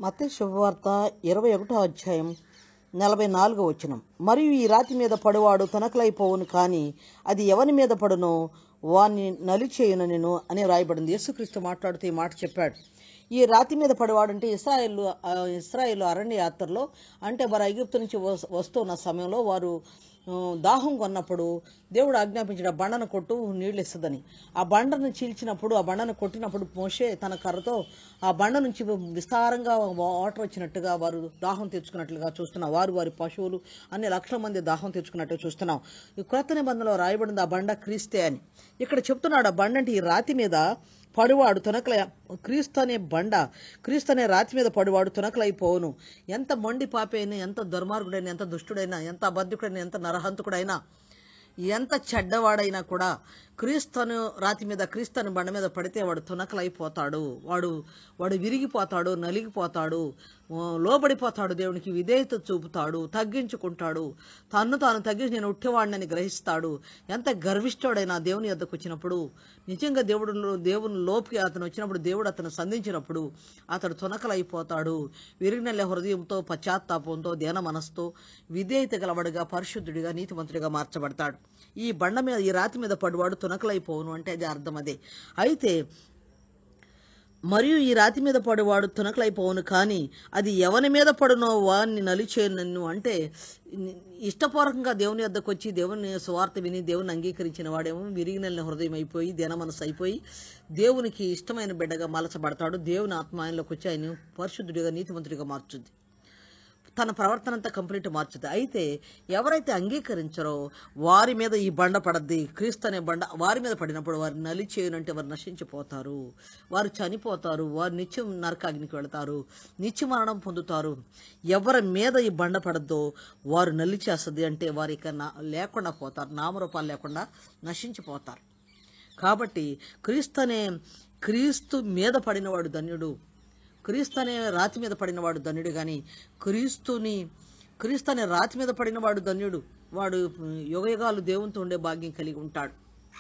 మత్తయి శుభవార్త ఇరవై ఒకటో అధ్యాయం నలభై నాలుగో వచనం మరియు ఈ రాతి మీద పడువాడు తనకలైపోవును కానీ అది ఎవని మీద పడునో వాణ్ణి నలిచేయును నేను అని రాయబడింది యేసుక్రీస్తు మాట్లాడుతూ ఈ మాట చెప్పాడు ఈ రాతి మీద పడివాడంటే ఇస్రాయేల్ ఇస్రాయేల్ అరణ్య యాత్రలో అంటే వారు ఐగుప్తు నుంచి వస్- వస్తున్న సమయంలో వారు ఆ, దాహం కొన్నప్పుడు దేవుడు ఆజ్ఞాపించిన బండను కొట్టు నీళ్ళు ఇస్తుందని ఆ బండను చీల్చినప్పుడు ఆ బండను కొట్టినప్పుడు మోషే తన కర్రతో ఆ బండ నుంచి విస్తారంగా వాటర్ వచ్చినట్టుగా వారు దాహం తెచ్చుకున్నట్లుగా చూస్తున్నాం వారు వారి పశువులు అన్ని లక్షల మంది దాహం తెచ్చుకున్నట్టు చూస్తున్నాం ఈ క్రొత్త నిబంధనలో రాయబడింది ఆ బండ క్రీస్తే అని ఇక్కడ చెప్తున్నాడు ఆ బండ అంటే ఈ రాతి మీద పడువాడు తునకల క్రీస్తు అనే బండ క్రీస్తు అనే రాతి మీద పడువాడు తునకలైపోవును ఎంత మొండి పాపైనా ఎంత దుర్మార్గుడైనా ఎంత దుష్టుడైనా ఎంత అబద్ధికుడైనా ఎంత నరహంతకుడైనా ఎంత చెడ్డవాడైనా కూడా క్రీస్తును రాతి మీద క్రీస్తుని బండ మీద పడితే వాడు తునకలైపోతాడు వాడు వాడు విరిగిపోతాడు నలిగిపోతాడు ఆ, లోబడిపోతాడు దేవునికి విధేయత చూపుతాడు తగ్గించుకుంటాడు తన్ను తాను తగ్గించి నేను ఉట్టివాడిని గ్రహిస్తాడు ఎంత గర్విష్ఠుడైనా దేవుని యొద్దకు వచ్చినప్పుడు నిజంగా దేవుడు దేవుని లోపుకి అతను వచ్చినప్పుడు దేవుడు అతను సంధించినప్పుడు అతడు తునకలైపోతాడు విరిగినెల్ల హృదయంతో పశ్చాత్తాపంతో ధ్యాన మనస్తో విధేయత గలవాడుగా పరిశుద్ధుడిగా నీతిమంతుడిగా మార్చబడతాడు ఈ బండ మీద ఈ రాతి మీద పడివాడు తునకలైపోవును అంటే అది అర్థం అదే అయితే మరియు ఈ రాతి మీద పడువాడు తునకలైపోవును కానీ అది ఎవని మీద పడునో వాడిని నలిచేయనన్ను అంటే ఇష్టపూర్వకంగా దేవుని వద్దకు వచ్చి దేవుని స్వార్థ విని దేవుని అంగీకరించిన వాడేమో విరిగినెల్లిన హృదయం అయిపోయి దిన మనసు అయిపోయి దేవునికి ఇష్టమైన బిడ్డగా మలచబడతాడు దేవుని ఆత్మ ఆయనలోకి వచ్చి ఆయన పరిశుద్ధుడిగా నీతిమంతుడిగా మార్చుద్ది తన ప్రవర్తన అంతా కంప్లీట్ మార్చుద్ది అయితే ఎవరైతే అంగీకరించరో వారి మీద ఈ బండ పడద్ది క్రీస్తు అనే బండ వారి మీద పడినప్పుడు వారు నలిచేయనంటే వారు నశించిపోతారు వారు చనిపోతారు వారు నిత్యం నరకాగ్నికి వెళతారు నిత్య మరణం పొందుతారు ఎవరి మీద ఈ బండ పడద్దో వారు నలిచేస్తుంది అంటే వారి ఇక నా- లేకుండా పోతారు నామరూపాలు లేకుండా నశించిపోతారు కాబట్టి క్రీస్తు అనే క్రీస్తు మీద పడినవాడు ధన్యుడు క్రీస్తు అనే రాతి మీద పడినవాడు ధన్యుడు కానీ క్రీస్తుని క్రీస్తు అనే రాతి మీద పడినవాడు ధన్యుడు వాడు యుగయుగాలు దేవునితో ఉండే భాగ్యం కలిగి ఉంటాడు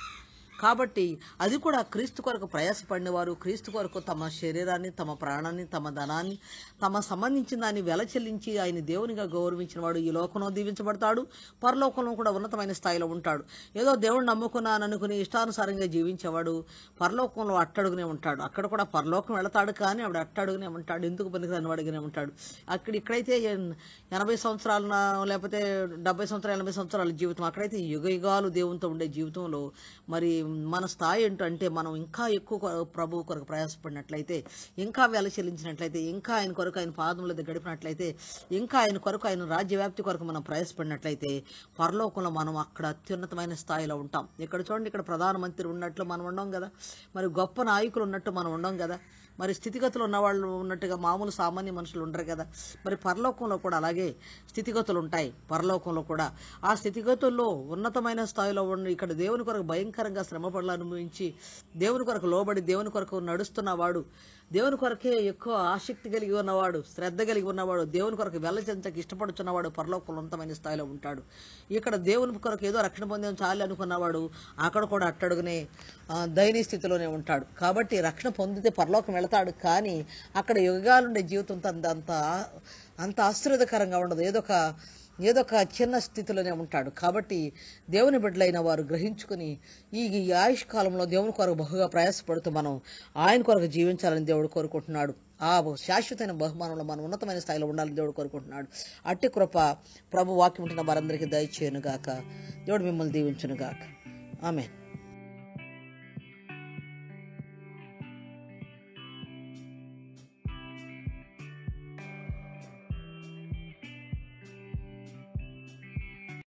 కాబట్టి అది కూడా క్రీస్తు కొరకు ప్రయాసపడినవారు క్రీస్తు కొరకు తమ శరీరాన్ని తమ ప్రాణాన్ని తమ ధనాన్ని తమ సంబంధించిన దాన్ని వెల చెల్లించి ఆయన దేవునిగా గౌరవించిన వాడు ఈ లోకంలో దీవించబడతాడు పరలోకంలో కూడా ఉన్నతమైన స్థాయిలో ఉంటాడు ఏదో దేవుడు నమ్ముకున్నాను అనుకుని ఇష్టానుసారంగా జీవించేవాడు పరలోకంలో అట్టడుగునే ఉంటాడు అక్కడ కూడా పరలోకం వెళతాడు కానీ ఆవిడ అట్టడుగునే ఉంటాడు ఎందుకు పనికిరాని వాడిగానే ఉంటాడు అక్కడ ఇక్కడైతే ఎన్- ఎనభై సంవత్సరాల లేకపోతే డెబ్బై సంవత్సరాలు ఎనభై సంవత్సరాల జీవితం అక్కడైతే యుగ యుగాలు దేవునితో ఉండే జీవితంలో మరి మన స్థాయి ఏంటంటే మనం ఇంకా ఎక్కువ కొ- ప్రభువు కొరకు ప్రయాసపడినట్లయితే ఇంకా వేల చెల్లించినట్లయితే ఇంకా ఆయన కొరకు ఆయన పాదముల దగ్గర గడిపినట్లయితే ఇంకా ఆయన కొరకు ఆయన రాజ్యవ్యాప్తి కొరకు మనం ప్రయాసపడినట్లయితే పరలోకంలో మనం అక్కడ అత్యున్నతమైన స్థాయిలో ఉంటాం ఇక్కడ చూడండి ఇక్కడ ప్రధానమంత్రి ఉన్నట్లు మనం ఉండం కదా మరి గొప్ప నాయకులు ఉన్నట్టు మనం ఉండం కదా మరి స్థితిగతులు ఉన్న వాళ్ళు ఉన్నట్టుగా మామూలు సామాన్య మనుషులు ఉండరు కదా మరి పరలోకంలో కూడా అలాగే స్థితిగతులు ఉంటాయి పరలోకంలో కూడా ఆ స్థితిగతుల్లో ఉన్నతమైన స్థాయిలో ఉండి ఇక్కడ దేవుని కొరకు భయంకరంగా శ్రమపడాలని అనుభవించి దేవుని కొరకు లోబడి దేవుని కొరకు నడుస్తున్నవాడు దేవుని కొరకే ఎక్కువ ఆసక్తి కలిగి ఉన్నవాడు శ్రద్ధ కలిగి ఉన్నవాడు దేవుని కొరకు వెళ్ళచెంతకి ఇష్టపడుతున్నవాడు పరలోకంలో ఉన్నతమైన స్థాయిలో ఉంటాడు ఇక్కడ దేవుని కొరకు ఏదో రక్షణ పొందేం చాలు అనుకున్నవాడు అక్కడ కూడా అట్టడుగునే ఆ, దయనీయ స్థితిలోనే ఉంటాడు కాబట్టి రక్షణ పొందితే పరలోకం వెళతాడు కానీ అక్కడ యుగాలుండే జీవితం అంత అంత అంత ఆశ్చర్యకరంగా ఉండదు ఏదో ఒక ఏదో ఒక చిన్న స్థితిలోనే ఉంటాడు కాబట్టి దేవుని బిడ్డలైన వారు గ్రహించుకుని ఈ ఈ ఆయుష్ కాలంలో దేవుని కొరకు బహుగా ప్రయాసపడుతూ మనం ఆయన కొరకు జీవించాలని దేవుడు కోరుకుంటున్నాడు ఆ శాశ్వతమైన బహుమానంలో మనం ఉన్నతమైన స్థాయిలో ఉండాలని దేవుడు కోరుకుంటున్నాడు అట్టి కృప ప్రభు వాక్యం ఉంటున్న వారందరికీ దయచేయనుగాక దేవుడు మిమ్మల్ని దీవించునుగాక ఆమె